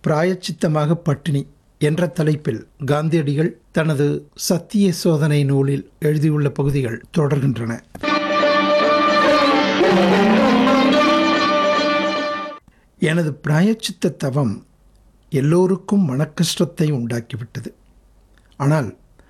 பிராயச்சித்தமாக பட்டினி என்ற தலைப்பில் காந்தியடிகள் தனது சத்திய சோதனை நூலில் எழுதியுள்ள பகுதிகள் தொடர்கின்றன எனது பிராயச்சித்த தவம் எல்லோருக்கும் மனக்கஷ்டத்தை உண்டாக்கிவிட்டது ஆனால்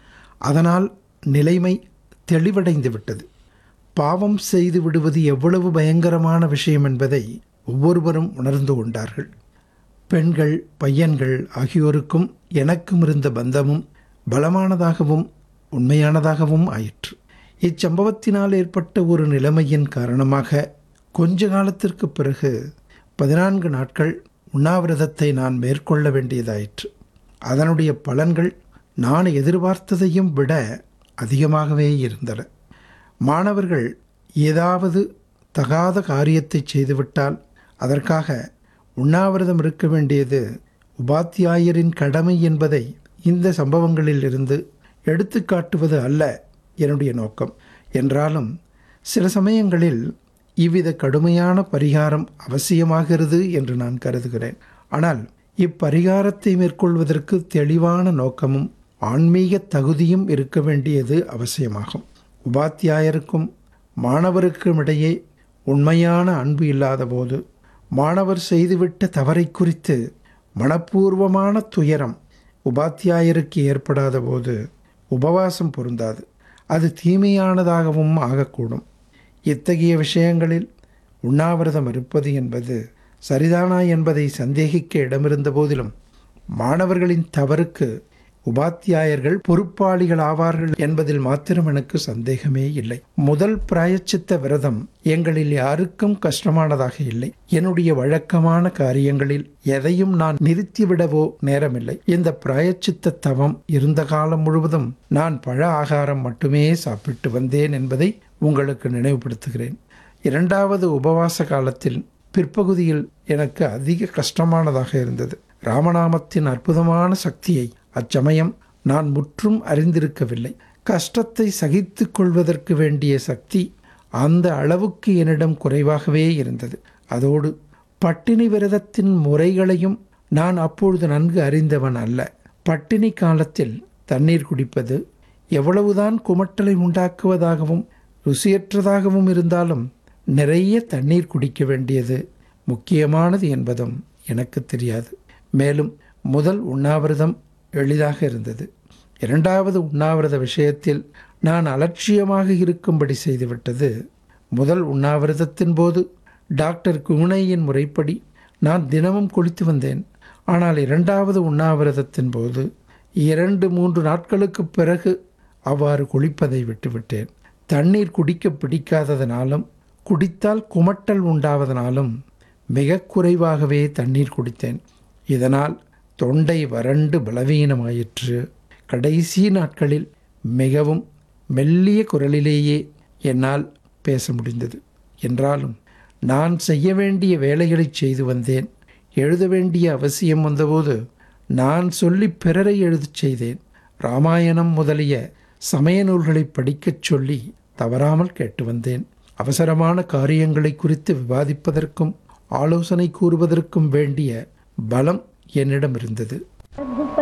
அதனால் நிலைமை தெளிவடைந்து விட்டது பாவம் செய்து விடுவது எவ்வளவு பயங்கரமான விஷயம் என்பதை ஒவ்வொருவரும் உணர்ந்து கொண்டார்கள் பெண்கள் பையன்கள் ஆகியோருக்கும் எனக்கும் இருந்த பந்தமும் பலமானதாகவும் உண்மையானதாகவும் ஆயிற்று இச்சம்பவத்தினால் ஏற்பட்ட ஒரு நிலைமையின் காரணமாக கொஞ்ச காலத்திற்கு பிறகு பதினான்கு நாட்கள் உண்ணாவிரதத்தை நான் மேற்கொள்ள வேண்டியதாயிற்று அதனுடைய பலன்கள் நான் எதிர்பார்த்ததையும் விட அதிகமாகவே இருந்தன மாணவர்கள் ஏதாவது தகாத காரியத்தை செய்துவிட்டால் அதற்காக உண்ணாவிரதம் இருக்க வேண்டியது உபாத்தியாயரின் கடமை என்பதை இந்த சம்பவங்களில் இருந்து எடுத்து காட்டுவது அல்ல என்னுடைய நோக்கம் என்றாலும் சில சமயங்களில் இவ்வித கடுமையான பரிகாரம் அவசியமாகிறது என்று நான் கருதுகிறேன் ஆனால் இப்பரிகாரத்தை மேற்கொள்வதற்கு தெளிவான நோக்கமும் ஆன்மீக தகுதியும் இருக்க வேண்டியது அவசியமாகும் உபாத்தியாயருக்கும் மாணவருக்கும் இடையே உண்மையான அன்பு இல்லாத போது மாணவர் செய்துவிட்ட தவறை குறித்து மனப்பூர்வமான துயரம் உபாத்தியாயருக்கு ஏற்படாத போது உபவாசம் பொருந்தாது அது தீமையானதாகவும் ஆகக்கூடும் இத்தகைய விஷயங்களில் உண்ணாவிரதம் இருப்பது என்பது சரிதானா என்பதை சந்தேகிக்க இடமிருந்த போதிலும் மாணவர்களின் தவறுக்கு உபாத்தியாயர்கள் பொறுப்பாளிகள் ஆவார்கள் என்பதில் மாத்திரம் எனக்கு சந்தேகமே இல்லை முதல் பிராயச்சித்த விரதம் எங்களில் யாருக்கும் கஷ்டமானதாக இல்லை என்னுடைய வழக்கமான காரியங்களில் எதையும் நான் நிறுத்திவிடவோ நேரமில்லை இந்த பிராயச்சித்த தவம் இருந்த காலம் முழுவதும் நான் பழ ஆகாரம் மட்டுமே சாப்பிட்டு வந்தேன் என்பதை உங்களுக்கு நினைவுபடுத்துகிறேன் இரண்டாவது உபவாச காலத்தில் பிற்பகுதியில் எனக்கு அதிக கஷ்டமானதாக இருந்தது ராமநாமத்தின் அற்புதமான சக்தியை அச்சமயம் நான் முற்றும் அறிந்திருக்கவில்லை கஷ்டத்தை சகித்து கொள்வதற்கு வேண்டிய சக்தி அந்த அளவுக்கு என்னிடம் குறைவாகவே இருந்தது அதோடு பட்டினி விரதத்தின் முறைகளையும் நான் அப்பொழுது நன்கு அறிந்தவன் அல்ல பட்டினி காலத்தில் தண்ணீர் குடிப்பது எவ்வளவுதான் குமட்டலை உண்டாக்குவதாகவும் ருசியற்றதாகவும் இருந்தாலும் நிறைய தண்ணீர் குடிக்க வேண்டியது முக்கியமானது என்பதும் எனக்கு தெரியாது மேலும் முதல் உண்ணாவிரதம் எளிதாக இருந்தது இரண்டாவது உண்ணாவிரத விஷயத்தில் நான் அலட்சியமாக இருக்கும்படி செய்துவிட்டது முதல் உண்ணாவிரதத்தின் போது டாக்டர் குணையின் முறைப்படி நான் தினமும் குளித்து வந்தேன் ஆனால் இரண்டாவது உண்ணாவிரதத்தின் போது இரண்டு மூன்று நாட்களுக்கு பிறகு அவ்வாறு குளிப்பதை விட்டுவிட்டேன் தண்ணீர் குடிக்க பிடிக்காததனாலும் குடித்தால் குமட்டல் உண்டாவதனாலும் மிக குறைவாகவே தண்ணீர் குடித்தேன் இதனால் தொண்டை வறண்டு பலவீனமாயிற்று கடைசி நாட்களில் மிகவும் மெல்லிய குரலிலேயே என்னால் பேச முடிந்தது என்றாலும் நான் செய்ய வேண்டிய வேலைகளை செய்து வந்தேன் எழுத வேண்டிய அவசியம் வந்தபோது நான் சொல்லி பிறரை எழுதச் செய்தேன் ராமாயணம் முதலிய சமய நூல்களை படிக்கச் சொல்லி தவறாமல் கேட்டு வந்தேன் அவசரமான காரியங்களை குறித்து விவாதிப்பதற்கும் ஆலோசனை கூறுவதற்கும் வேண்டிய பலம் என்னிடம் இருந்தது